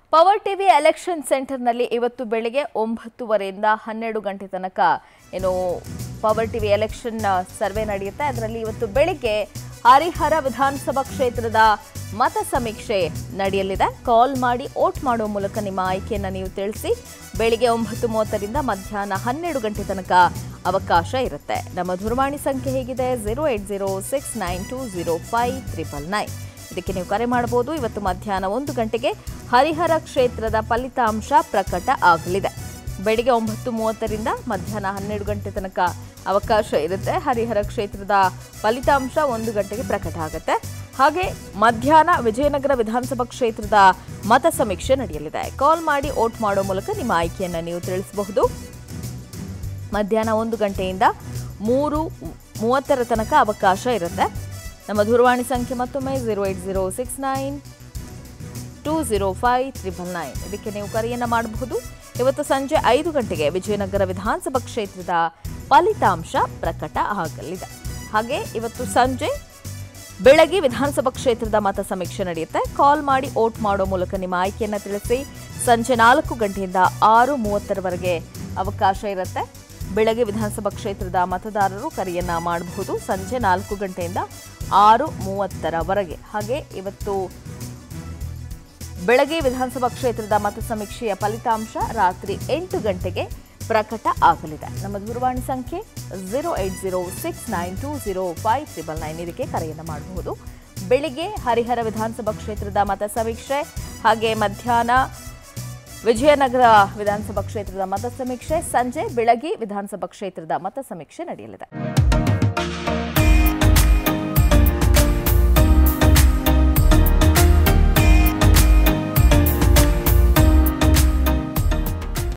power TV election ಸೆಂಟರ್ನಲ್ಲಿ ಇವತ್ತು ಬೆಳಿಗ್ಗೆ ಒಂಬತ್ತುವರೆಯಿಂದ ಹನ್ನೆರಡು ಗಂಟೆ ತನಕ ಏನು ಪವರ್ ಟಿವಿ ಎಲೆಕ್ಷನ್ ಸರ್ವೆ ನಡೆಯುತ್ತೆ ಅದರಲ್ಲಿ ಇವತ್ತು ಬೆಳಿಗ್ಗೆ ಹರಿಹರ ವಿಧಾನಸಭಾ ಕ್ಷೇತ್ರದ ಮತ ಸಮೀಕ್ಷೆ ನಡೆಯಲಿದೆ ಕಾಲ್ ಮಾಡಿ ವೋಟ್ ಮಾಡುವ ಮೂಲಕ ನಿಮ್ಮ ಆಯ್ಕೆಯನ್ನು ನೀವು ತಿಳಿಸಿ ಬೆಳಿಗ್ಗೆ ಒಂಬತ್ತು ಮೂವತ್ತರಿಂದ ಮಧ್ಯಾಹ್ನ ಹನ್ನೆರಡು ಗಂಟೆ ತನಕ ಅವಕಾಶ ಇರುತ್ತೆ ನಮ್ಮ ದೂರವಾಣಿ ಸಂಖ್ಯೆ ಹೇಗಿದೆ zero eight zero six nine two zero five triple nine ಇದಕ್ಕೆ ನೀವು ಕರೆ ಮಾಡಬಹುದು ಇವತ್ತು ಮಧ್ಯಾಹ್ನ ಒಂದು ಗಂಟೆಗೆ ಹರಿಹರ ಕ್ಷೇತ್ರದ ಫಲಿತಾಂಶ ಪ್ರಕಟ ಆಗಲಿದೆ ಬೆಳಿಗ್ಗೆ ಒಂಬತ್ತು ಮೂವತ್ತರಿಂದ ಮಧ್ಯಾಹ್ನ ಹನ್ನೆರಡು ಗಂಟೆ ತನಕ ಅವಕಾಶ ಇರುತ್ತೆ ಹರಿಹರ ಕ್ಷೇತ್ರದ ಫಲಿತಾಂಶ ಒಂದು ಗಂಟೆಗೆ ಪ್ರಕಟ ಆಗುತ್ತೆ ಹಾಗೆ ಮಧ್ಯಾಹ್ನ ವಿಜಯನಗರ ವಿಧಾನಸಭಾ ಕ್ಷೇತ್ರದ ಮತ ಸಮೀಕ್ಷೆ ನಡೆಯಲಿದೆ ಕಾಲ್ ಮಾಡಿ ವೋಟ್ ಮಾಡೋ ಮೂಲಕ ನಿಮ್ಮ ಆಯ್ಕೆಯನ್ನು ನೀವು ತಿಳಿಸಬಹುದು ಮಧ್ಯಾಹ್ನ ಒಂದು ಗಂಟೆಯಿಂದ ಮೂರು ಮೂವತ್ತರ ತನಕ ಅವಕಾಶ ಇರುತ್ತೆ ನಮ್ಮ ದೂರವಾಣಿ ಸಂಖ್ಯೆ ಮತ್ತೊಮ್ಮೆ zero eight zero six nine two zero five triple nine ಇದಕ್ಕೆ ನೀವು ಕರೆಯನ್ನು ಮಾಡಬಹುದು ಇವತ್ತು ಸಂಜೆ ಐದು ಗಂಟೆಗೆ ವಿಜಯನಗರ ವಿಧಾನಸಭಾ ಕ್ಷೇತ್ರದ ಫಲಿತಾಂಶ ಪ್ರಕಟ ಆಗಲಿದೆ ಹಾಗೆ ಇವತ್ತು ಸಂಜೆ ಬೆಳಗ್ಗೆ ವಿಧಾನಸಭಾ ಕ್ಷೇತ್ರದ ಮತ ಸಮೀಕ್ಷೆ ನಡೆಯುತ್ತೆ ಕಾಲ್ ಮಾಡಿ ವೋಟ್ ಮಾಡೋ ಮೂಲಕ ನಿಮ್ಮ ಆಯ್ಕೆಯನ್ನು ತಿಳಿಸಿ ಸಂಜೆ ನಾಲ್ಕು ಗಂಟೆಯಿಂದ ಆರು ಮೂವತ್ತರವರೆಗೆ ಅವಕಾಶ ಇರುತ್ತೆ ಬೆಳಗ್ಗೆ ವಿಧಾನಸಭಾ ಕ್ಷೇತ್ರದ ಮತದಾರರು ಕರೆಯನ್ನ ಮಾಡಬಹುದು ಸಂಜೆ ನಾಲ್ಕು ಗಂಟೆಯಿಂದ ಆರು ಮೂವತ್ತರವರೆಗೆ ಹಾಗೆ ಇವತ್ತು ಬೆಳಗ್ಗೆ ವಿಧಾನಸಭಾ ಕ್ಷೇತ್ರದ ಮತ ಸಮೀಕ್ಷೆಯ ಫಲಿತಾಂಶ ರಾತ್ರಿ ಎಂಟು ಗಂಟೆಗೆ ಪ್ರಕಟ ಆಗಲಿದೆ ನಮ್ಮ ದೂರವಾಣಿ ಸಂಖ್ಯೆ zero eight zero six nine two zero five triple nine ಇದಕ್ಕೆ ಕರೆಯನ್ನು ಮಾಡಬಹುದು ಬೆಳಿಗ್ಗೆ ಹರಿಹರ ವಿಧಾನಸಭಾ ಕ್ಷೇತ್ರದ ಮತ ಸಮೀಕ್ಷೆ ಹಾಗೆ ಮಧ್ಯಾಹ್ನ ವಿಜಯನಗರ ವಿಧಾನಸಭಾ ಕ್ಷೇತ್ರದ ಮತ ಸಮೀಕ್ಷೆ ಸಂಜೆ ಬೆಳಗ್ಗೆ ವಿಧಾನಸಭಾ ಕ್ಷೇತ್ರದ ಮತ ಸಮೀಕ್ಷೆ ನಡೆಯಲಿದೆ